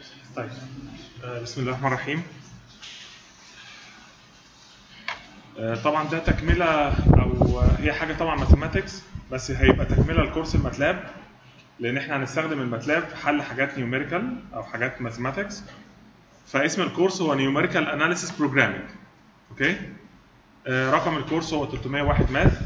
طيب آه، بسم الله الرحمن الرحيم آه، طبعا ده تكمله او آه، هي حاجه طبعا ماثيماتكس بس هيبقى تكمله لكورس الماتلاب لان احنا هنستخدم الماتلاب في حل حاجات نيوميريكال او حاجات ماثيماتكس فاسم الكورس هو نيوميريكال اناليسيس بروجرامينج اوكي آه، رقم الكورس هو 301 ماث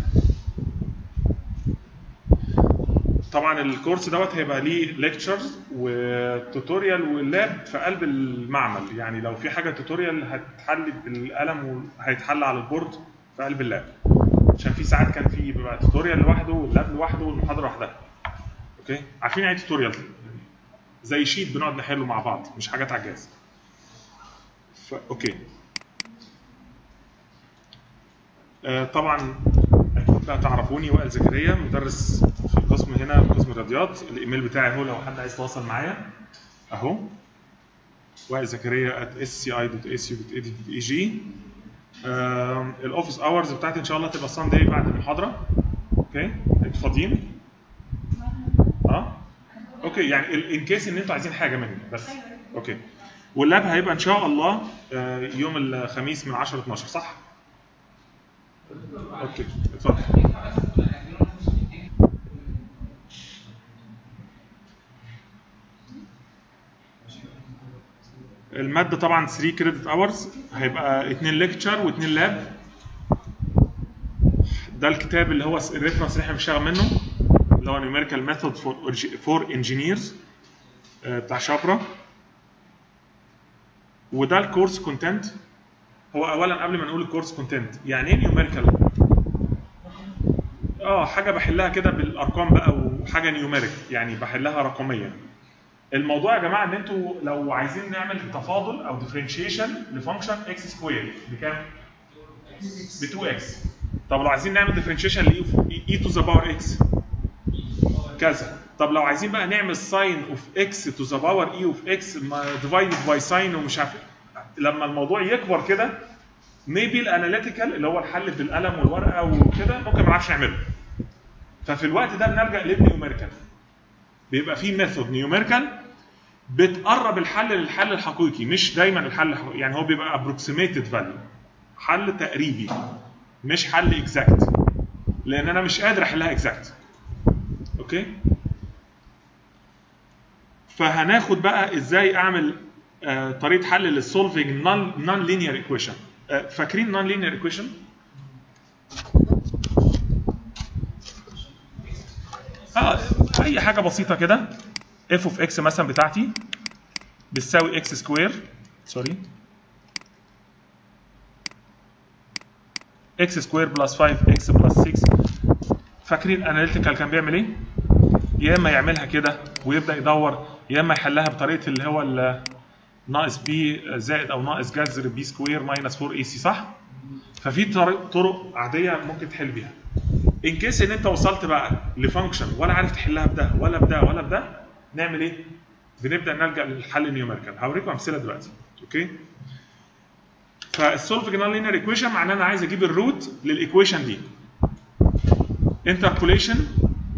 طبعا الكورس دوت هيبقى ليه ليكتشرز وتوتوريال واللاب في قلب المعمل يعني لو في حاجه توتوريال هتحل بالقلم وهيتحل على البورد في قلب اللاب عشان في ساعات كان في بيبقى توتوريال لوحده واللاب لوحده والمحاضره لوحدها اوكي عارفين يعني ايه توتوريال زي شيت بنقعد نحله مع بعض مش حاجات على الجهاز ف... اوكي آه طبعا اكيد بقى تعرفوني وائل زكريا مدرس في القسم هنا في قسم الرياضيات الايميل بتاعي اهو لو حد عايز يتواصل معايا اهو وائل زكريا at sci.acu.edu.eg آه الاوفيس اورز بتاعتي ان شاء الله تبقى سانداي بعد المحاضره اوكي انتوا فاضيين؟ اه اوكي يعني ان كيس ان انتوا عايزين حاجه مني بس اوكي واللاب هيبقى ان شاء الله آه، يوم الخميس من 10 ل 12 صح؟ اوكي اتفضل المادة طبعا 3 كريدت اورز هيبقى 2 ليكتشر و2 لاب ده الكتاب اللي هو الريفرنس اللي احنا بنشتغل منه اللي هو نيوميريكال ميثود فور فور انجينيرز بتاع شابرا وده الكورس كونتنت هو اولا قبل ما نقول الكورس كونتنت يعني ايه نيوميريكال اه حاجه بحلها كده بالارقام بقى وحاجه نيوميريك يعني بحلها رقميا الموضوع يا جماعه ان انتوا لو عايزين نعمل تفاضل او ديفرنشيشن لفانكشن اكس سكوير بكام؟ ب 2 اكس طب لو عايزين نعمل ديفرنشيشن لاي تو ذا باور اكس كذا طب لو عايزين بقى نعمل ساين اوف اكس تو ذا باور اي اوف اكس ديفايدد باي ساين ومش عارف لما الموضوع يكبر كده ميبي الاناليتيكال اللي هو الحل بالقلم والورقه وكده ممكن ما نعرفش نعمله ففي الوقت ده بنلجا للنيوميريكال بيبقى في ميثود نيوميريكال بتقرب الحل للحل الحقيقي مش دايما الحل الحقيقي يعني هو بيبقى ابروكسيميتد فاليو حل تقريبي مش حل اكزاكت لان انا مش قادر احلها اكزاكت اوكي فهناخد بقى ازاي اعمل آه، طريقه حل للسولفنج نون لينير ايكويشن فاكرين نون لينير ايكويشن اه اي حاجه بسيطه كده اف اوف اكس مثلا بتاعتي بتساوي اكس سكوير سوري اكس سكوير بلس 5 اكس بلس 6 فاكرين اناليتيكال كان بيعمل ايه؟ يا اما يعملها كده ويبدا يدور يا اما يحلها بطريقه اللي هو ال ناقص بي زائد او ناقص جذر بي سكوير ماينس 4 اي سي صح؟ ففي طرق طرق عاديه ممكن تحل بيها. ان كيس ان انت وصلت بقى لفانكشن ولا عارف تحلها بده ولا بده ولا بده نعمل ايه؟ بنبدا نلجا للحل النيوميريكال هوريكم امثله دلوقتي اوكي؟ فالسولفنج نون لينير ايكويشن معناه انا عايز اجيب الروت للايكويشن دي. انتربوليشن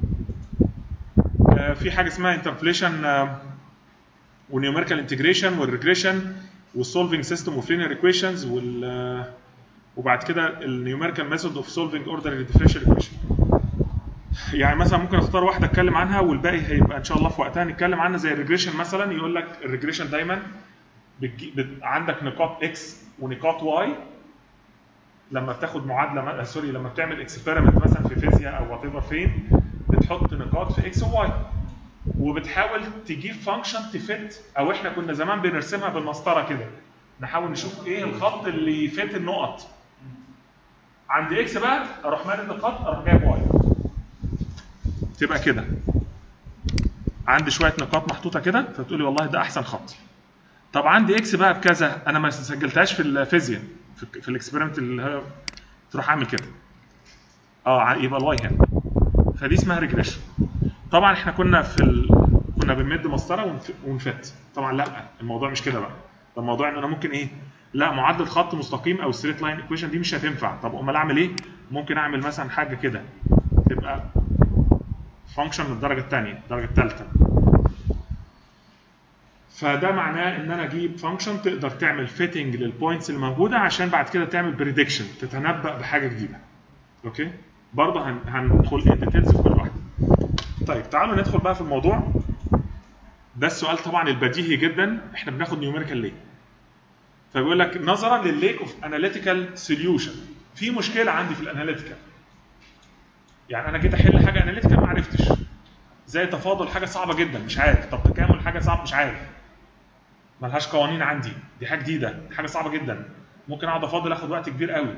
في حاجه اسمها انتربوليشن ونيوميريكال انتجريشن والريجريشن والسولفنج سيستم اوف لينير ايكويشنز وال وبعد كده النيوميريكال ميثود اوف سولفنج اوردر ديفرنشال ايكويشن يعني مثلا ممكن اختار واحده اتكلم عنها والباقي هيبقى ان شاء الله في وقتها نتكلم عنها زي الريجريشن مثلا يقول لك الريجريشن دايما بتجي... بت... عندك نقاط اكس ونقاط واي لما بتاخد معادله سوري لما بتعمل اكسبيرمنت مثلا في فيزياء او وات ايفر فين بتحط نقاط في اكس وواي وبتحاول تجيب فانكشن تفت او احنا كنا زمان بنرسمها بالمسطره كده نحاول نشوف ايه الخط اللي يفت النقط عند اكس بقى اروح مارد الخط اروح جايب واي تبقى كده عندي شويه نقاط محطوطه كده فتقولي والله ده احسن خط طب عندي اكس بقى بكذا انا ما سجلتهاش في الفيزياء في, في الاكسبيرمنت اللي هي تروح اعمل كده اه يبقى الواي هنا فدي اسمها ريجريشن طبعا احنا كنا في ال... كنا بنمد مسطره ونف... ونفت طبعا لا الموضوع مش كده بقى الموضوع ان انا ممكن ايه لا معادله خط مستقيم او ستريت لاين ايكويشن دي مش هتنفع طب امال اعمل ايه ممكن اعمل مثلا حاجه كده تبقى فانكشن من الدرجه الثانيه الدرجه الثالثه فده معناه ان انا اجيب فانكشن تقدر تعمل فيتنج للبوينتس اللي موجوده عشان بعد كده تعمل بريدكشن تتنبأ بحاجه جديده اوكي برضه هن... هندخل ان ديتيلز في كل واحده طيب تعالوا ندخل بقى في الموضوع ده السؤال طبعا البديهي جدا احنا بناخد نيوميريكال ليه فبيقول لك نظرا للليك اوف اناليتيكال سوليوشن في مشكله عندي في الاناليتيكال يعني انا جيت احل حاجه اناليتيكال ما عرفتش زي تفاضل حاجه صعبه جدا مش عارف طب تكامل حاجه صعب مش عارف ملهاش قوانين عندي دي حاجه جديده دي حاجه صعبه جدا ممكن اقعد افاضل اخد وقت كبير قوي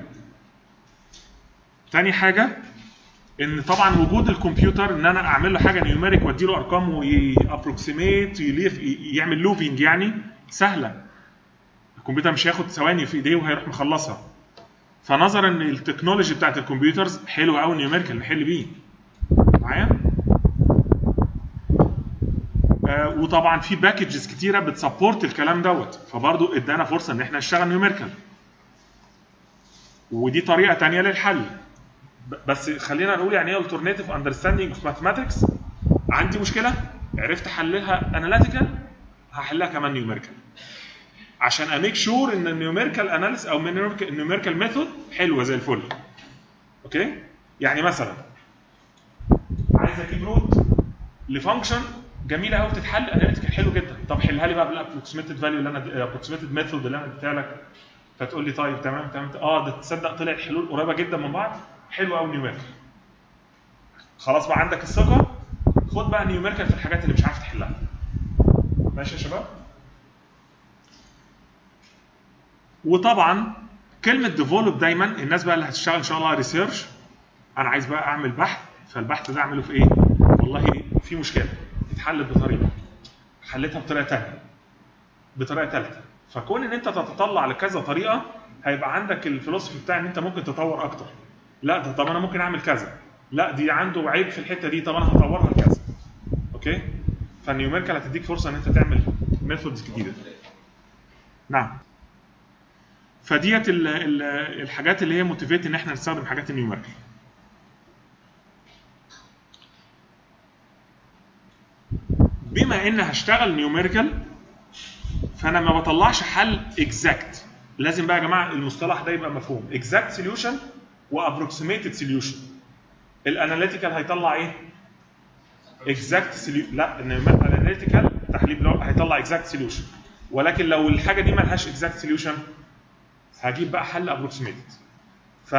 تاني حاجه ان طبعا وجود الكمبيوتر ان انا اعمل له حاجه نيوميريك وادي له ارقام ويابروكسيميت يعمل لوبينج يعني سهله الكمبيوتر مش هياخد ثواني في ايديه وهيروح مخلصها فنظرا ان التكنولوجي بتاعت الكمبيوترز حلوه قوي نيوميريكال نحل بيه معايا آه وطبعا في باكجز كتيره بتسبورت الكلام دوت فبرضه ادانا فرصه ان احنا نشتغل نيوميريكال ودي طريقه تانية للحل بس خلينا نقول يعني ايه alternative understanding of mathematics عندي مشكله عرفت احللها اناليتيكال هحلها كمان نيوميريكال عشان اميك شور ان النيوميريكال اناليس او النيوميريكال ميثود حلوه زي الفل اوكي يعني مثلا عايز اجيب روت لفانكشن جميله قوي بتتحل اناليتيكال حلو جدا طب حلها لي بقى بالابروكسيميتد فاليو اللي انا ابروكسيميتد ميثود اللي انا اديتها لك فتقول لي طيب تمام تمام اه ده تصدق طلع الحلول قريبه جدا من بعض حلو قوي نيوميريكال خلاص بقى عندك الثقه خد بقى نيوميريكال في الحاجات اللي مش عارف تحلها ماشي يا شباب وطبعا كلمه ديفولب دايما الناس بقى اللي هتشتغل ان شاء الله ريسيرش انا عايز بقى اعمل بحث فالبحث ده اعمله في ايه والله في مشكله اتحلت بطريقه حلتها بطريقه ثانيه بطريقه ثالثه فكون ان انت تتطلع لكذا طريقه هيبقى عندك الفلوسفي بتاع ان انت ممكن تطور اكتر لا ده طب انا ممكن اعمل كذا لا دي عنده عيب في الحته دي طب انا هطورها لكذا اوكي فالنيوميريكال هتديك فرصه ان انت تعمل ميثودز جديده نعم فديت ال ال الحاجات اللي هي موتيفيت ان احنا نستخدم حاجات النيوميريكال بما ان هشتغل نيوميريكال فانا ما بطلعش حل اكزاكت لازم بقى يا جماعه المصطلح ده يبقى مفهوم اكزاكت سوليوشن وابروكسيميتد سوليوشن الاناليتيكال هيطلع ايه اكزاكت سوليوشن لا الاناليتيكال تحليل هيطلع اكزاكت سوليوشن ولكن لو الحاجه دي مالهاش اكزاكت سوليوشن هجيب بقى حل ابروكسيميتد ف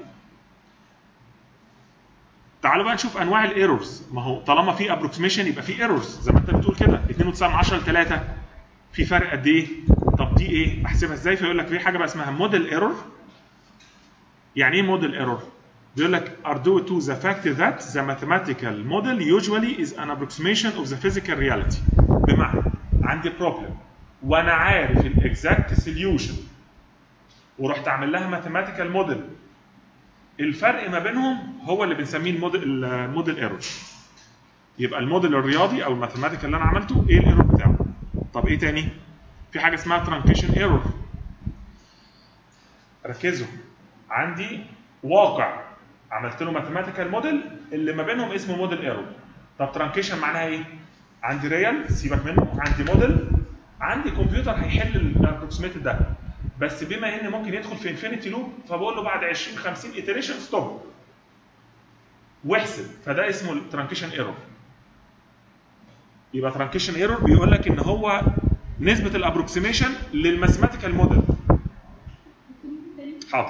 تعالوا بقى نشوف انواع الايرورز ما هو طالما في ابروكسيميشن يبقى في ايرورز زي ما انت بتقول كده 2.9 ل 3 في فرق قد ايه طب دي ايه بحسبها ازاي فيقول لك في حاجه بقى اسمها موديل ايرور يعني ايه موديل ايرور بيقول لك are due to the fact that the mathematical model usually is an approximation of the physical reality بمعنى عندي problem وانا عارف الاكزاكت سوليوشن ورحت اعمل لها mathematical model الفرق ما بينهم هو اللي بنسميه الموديل الموديل ايرور يبقى الموديل الرياضي او الماثيماتيكال اللي انا عملته ايه الايرور بتاعه طب ايه تاني في حاجه اسمها ترانكيشن ايرور ركزوا عندي واقع عملت له ماثيماتيكال موديل اللي ما بينهم اسمه موديل ايرور طب ترانكيشن معناها ايه عندي ريال سيبك منه عندي موديل عندي كمبيوتر هيحل الابروكسيميتد ده بس بما ان ممكن يدخل في انفينيتي لوب فبقول له بعد 20 50 ايتريشن ستوب واحسب فده اسمه الترانكيشن ايرور يبقى ترانكيشن ايرور بيقول لك ان هو نسبه الابروكسيميشن للماثيماتيكال موديل حاضر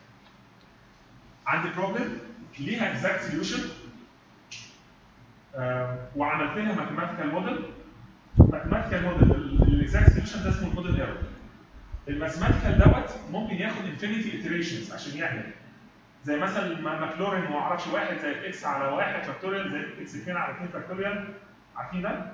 عندي بروبلم ليها اكزاكت سوليوشن وعملت لها ماثيماتيكال موديل ماثيماتيكال موديل الاكزاكت سوليوشن ده اسمه الموديل ايرور الماثيماتيكال دوت ممكن ياخد انفينيتي ايتريشنز عشان يعمل زي مثلا ماكلورين ما اعرفش واحد زي اكس على واحد فاكتوريال زي اكس 2 على 2 فاكتوريال عارفين ده؟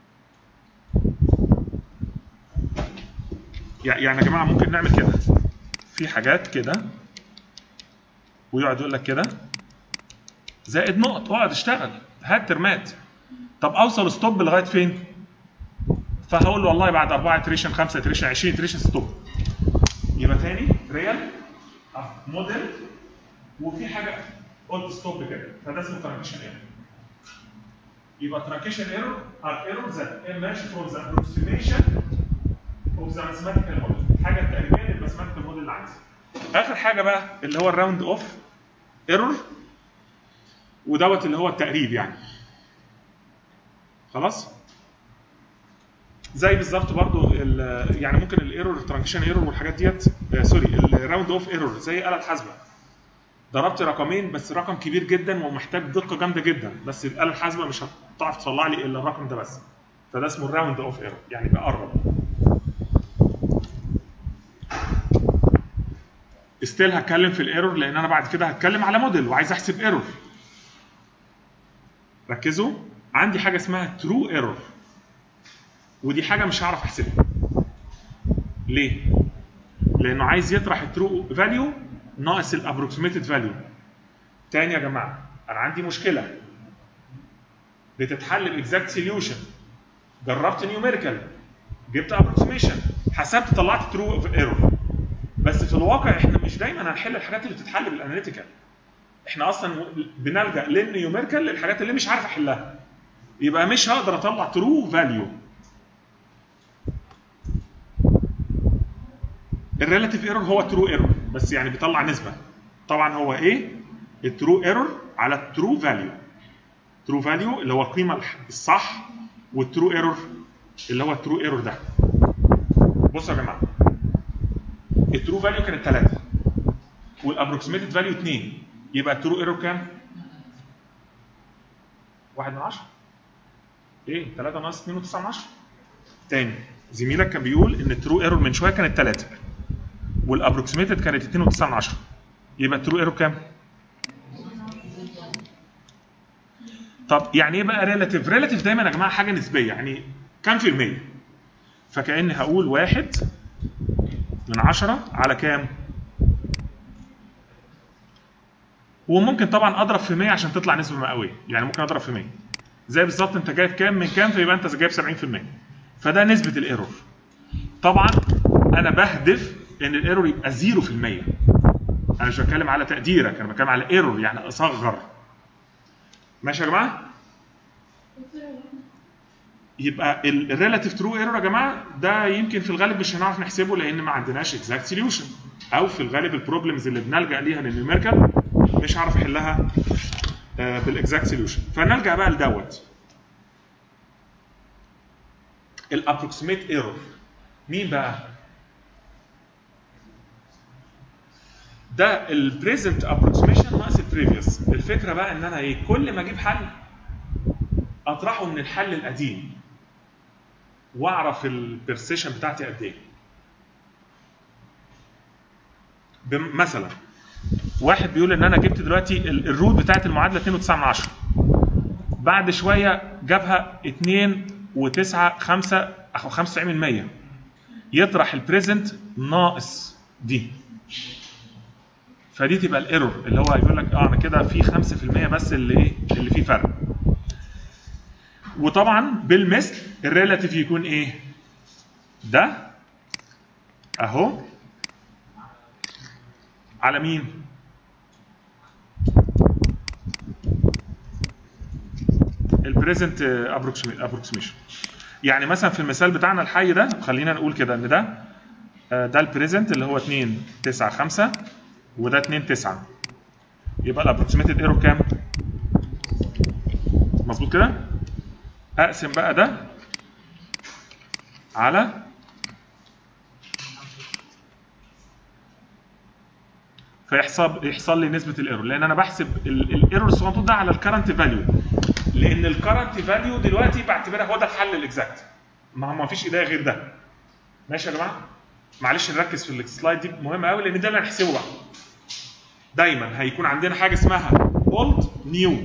يعني يا جماعه ممكن نعمل كده في حاجات كده ويقعد يقول لك كده زائد نقط اقعد اشتغل هات ترمات طب اوصل ستوب لغايه فين؟ فهقول له والله بعد 4 اتريشن 5 اتريشن 20 اتريشن ستوب يبقى تاني ريال موديل وفي حاجه قلت ستوب كده فده اسمه ترانكيشن ايرور يبقى ترانكيشن ايرور are errors that emerge from the approximation ذا ماثيماتيكال موديل حاجه تقريبا الماثيماتيكال موديل اللي عندي اخر حاجه بقى اللي هو الراوند اوف ايرور ودوت اللي هو التقريب يعني خلاص زي بالظبط برضو ال- يعني ممكن الايرور ترانكشن ايرور والحاجات ديت آه، سوري الراوند اوف ايرور زي آلة حاسبة ضربت رقمين بس رقم كبير جدا ومحتاج دقة جامدة جدا بس الآلة الحاسبة مش هتعرف تطلع لي الا الرقم ده بس فده اسمه الراوند اوف ايرور يعني بقرب ستيل هتكلم في الايرور لان انا بعد كده هتكلم على موديل وعايز احسب ايرور ركزوا عندي حاجه اسمها ترو ايرور ودي حاجه مش هعرف احسبها ليه لانه عايز يطرح الترو فاليو ناقص الابروكسيميتد فاليو تاني يا جماعه انا عندي مشكله بتتحل باكزاكت سوليوشن جربت نيوميريكال جبت ابروكسيميشن حسبت طلعت ترو ايرور بس في الواقع احنا مش دايما هنحل الحاجات اللي بتتحل بالاناليتيكال احنا اصلا بنلجا للنيوميريكال للحاجات اللي مش عارف احلها يبقى مش هقدر اطلع ترو فاليو الريلاتيف ايرور هو ترو ايرور بس يعني بيطلع نسبه طبعا هو ايه الترو ايرور على الترو فاليو ترو فاليو اللي هو القيمه الح- الصح والترو ايرور اللي هو الترو ايرور ده بصوا يا جماعه الترو فاليو كانت 3 والابروكسيميتد فاليو 2 يبقى الترو ايرور كام؟ 1 من 10 ايه 3 ناقص 2 و9 من 10 تاني زميلك كان بيقول ان الترو ايرور من شويه كانت 3 والابروكسيميتد كانت 2 و9 من 10 يبقى الترو ايرور كام؟ طب يعني ايه بقى ريلاتيف؟ ريلاتيف دايما يا جماعه حاجه نسبيه يعني كام في المية؟ فكاني هقول واحد من 10 على كام؟ وممكن طبعا اضرب في 100 عشان تطلع نسبه مئويه يعني ممكن اضرب في 100 زي بالظبط انت جايب كام من كام فيبقى انت جايب 70% فده نسبه الايرور طبعا انا بهدف ان الايرور يبقى 0% انا مش بتكلم على تقديرك انا بتكلم على ايرور يعني اصغر ماشي يا جماعه يبقى الريلاتيف ترو ايرور يا جماعه ده يمكن في الغالب مش هنعرف نحسبه لان ما عندناش اكزاكت سوليوشن او في الغالب البروبلمز اللي بنلجا ليها للنيوميريكال مش هعرف احلها بالاكزاكت سوليوشن فنلجا بقى لدوت الابروكسيميت ايرور مين بقى ده البريزنت ابروكسيميشن ناقص البريفيوس الفكره بقى ان انا ايه كل ما اجيب حل اطرحه من الحل القديم واعرف البرسيشن بتاعتي قد ايه بم- مثلا واحد بيقول ان انا جبت دلوقتي ال- الروت بتاعت المعادله 2.9 من 10 بعد شويه جابها 2 و9 5 او 95% يطرح البريزنت ناقص دي فدي تبقى الايرور اللي هو يقول لك اه انا كده في 5% بس اللي ايه اللي فيه فرق وطبعا بالمثل الريلاتيف يكون ايه ده اهو على مين البريزنت ابروكسيميشن يعني مثلا في المثال بتاعنا الحي ده خلينا نقول كده ان ده آه، ده البريزنت اللي هو 2 9 5 وده 2 9 يبقى الابروكسيميتد ايرور كام مظبوط كده اقسم بقى ده على فيحصل يحصل لي نسبه الايرور لان انا بحسب الايرور الصغنطوط ده على الكرنت فاليو لان الكرنت فاليو دلوقتي بعتبرها هو ده الحل الاكزاكت ما هو ما فيش ايديا غير ده ماشي يا جماعه معلش نركز في السلايد دي مهمه قوي لان ده اللي هنحسبه بقى دايما هيكون عندنا حاجه اسمها اولد نيو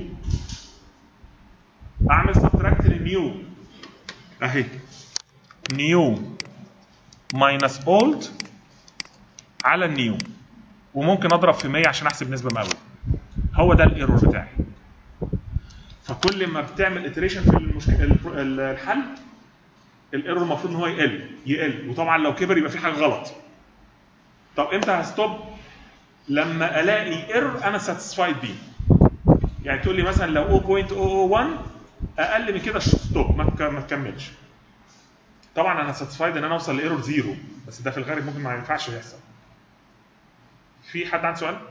اعمل سبتراكت للنيو اهي نيو ماينس اولد على النيو وممكن اضرب في 100 عشان احسب نسبه مئويه هو ده الايرور بتاعي فكل ما بتعمل اتريشن في المشكله الحل الايرور المفروض ان هو يقل يقل وطبعا لو كبر يبقى في حاجه غلط طب امتى هستوب لما الاقي ايرور انا ساتيسفايد بيه يعني تقول لي مثلا لو 0.001 اقل من كده ستوب ما تك- ما تكملش طبعا انا ساتسفايد ان انا اوصل لايرور زيرو بس ده في الغالب ممكن ما ينفعش يحصل في حد عنده سؤال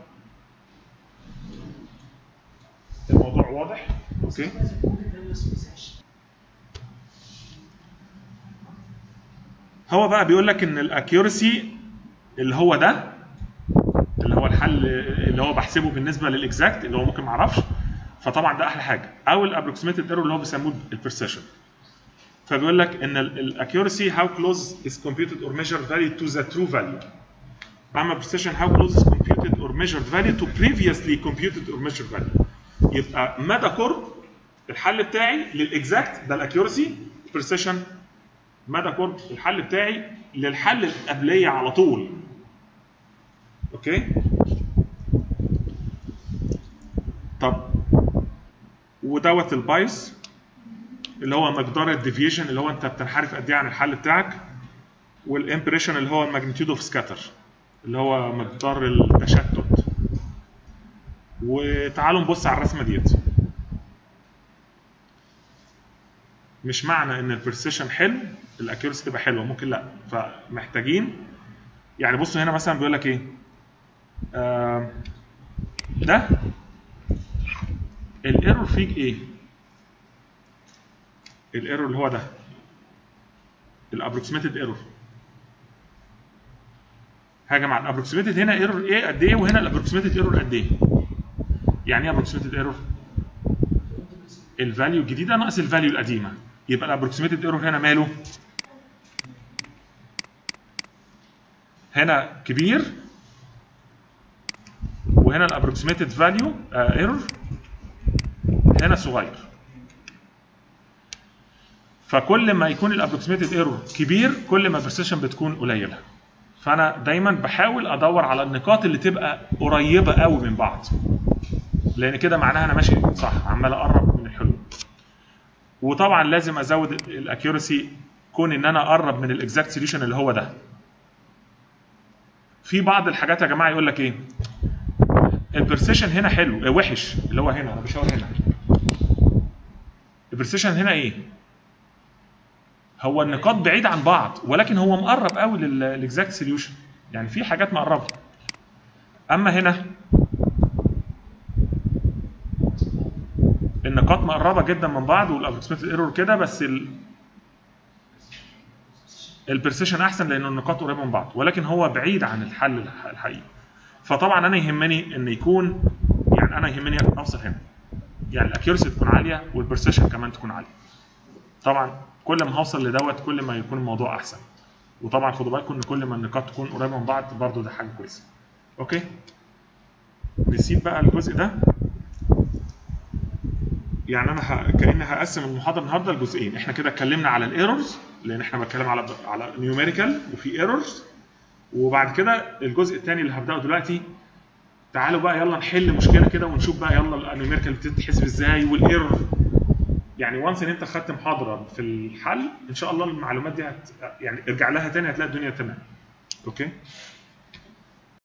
الموضوع واضح اوكي هو بقى بيقول لك ان الاكيورسي اللي هو ده اللي هو الحل اللي هو بحسبه بالنسبه للاكزاكت اللي هو ممكن ما اعرفش فطبعا ده احلى حاجه او الابروكسيميتد ايرور اللي هو بيسموه البرسيشن فبيقول لك ان الاكيورسي how close is computed or measured value to the true value اما precision how close is computed or measured value to previously computed or measured value يبقى مدى قرب الحل بتاعي للاكزاكت ده الاكيورسي precision مدى قرب الحل بتاعي للحل اللي قبليه على طول اوكي طب ودوت البايس اللي هو مقدار الديفيشن اللي هو انت بتنحرف قد ايه عن الحل بتاعك والامبريشن اللي هو الماجنتيود اوف سكاتر اللي هو مقدار التشتت وتعالوا نبص على الرسمه ديت مش معنى ان البرسيشن حلو الاكيورسي تبقى حلوه ممكن لا فمحتاجين يعني بصوا هنا مثلا بيقول لك ايه آه ده الايرور فيه ايه الايرور اللي هو ده الابروكسيميتد ايرور حاجه مع الابروكسيميتد هنا ايرور ايه قد ايه وهنا الابروكسيميتد ايرور قد ايه يعني ايه ابروكسيميتد ايرور الفاليو الجديده ناقص الفاليو القديمه يبقى الابروكسيميتد ايرور هنا ماله هنا كبير وهنا الابروكسيميتد فاليو ايرور هنا صغير فكل ما يكون الابروكسيميتد ايرور كبير كل ما البرسيشن بتكون قليله فانا دايما بحاول ادور على النقاط اللي تبقى قريبه قوي من بعض لان كده معناها انا ماشي صح عمال اقرب من الحلول وطبعا لازم ازود الاكيورسي كون ان انا اقرب من الاكزاكت سوليوشن اللي هو ده في بعض الحاجات يا جماعه يقول لك ايه البرسيشن هنا حلو اه وحش اللي هو هنا انا بشاور هنا البرسيشن هنا ايه هو النقاط بعيد عن بعض ولكن هو مقرب قوي للاكزاكت سوليوشن يعني في حاجات مقربه اما هنا النقاط مقربه جدا من بعض والابروكسيميتد ايرور كده بس ال البرسيشن احسن لان النقاط قريبه من بعض ولكن هو بعيد عن الحل الحقيقي فطبعا انا يهمني ان يكون يعني انا يهمني اوصل هنا يعني الاكيورسي تكون عاليه والبرسيشن كمان تكون عاليه طبعا كل ما هوصل لدوت كل ما يكون الموضوع احسن وطبعا خدوا بالكم ان كل ما النقاط تكون قريبه من بعض برضو ده حاجه كويسه اوكي نسيب بقى الجزء ده يعني انا ه... كاني هقسم المحاضره النهارده لجزئين احنا كده اتكلمنا على الايرورز لان احنا بنتكلم على على نيوميريكال وفي ايرورز وبعد كده الجزء الثاني اللي هبداه دلوقتي تعالوا بقى يلا نحل مشكله كده ونشوف بقى يلا النيوميريكال بتتحسب ازاي والايرور يعني وانس ان انت خدت محاضره في الحل ان شاء الله المعلومات دي هت... يعني ارجع لها تاني هتلاقي الدنيا تمام اوكي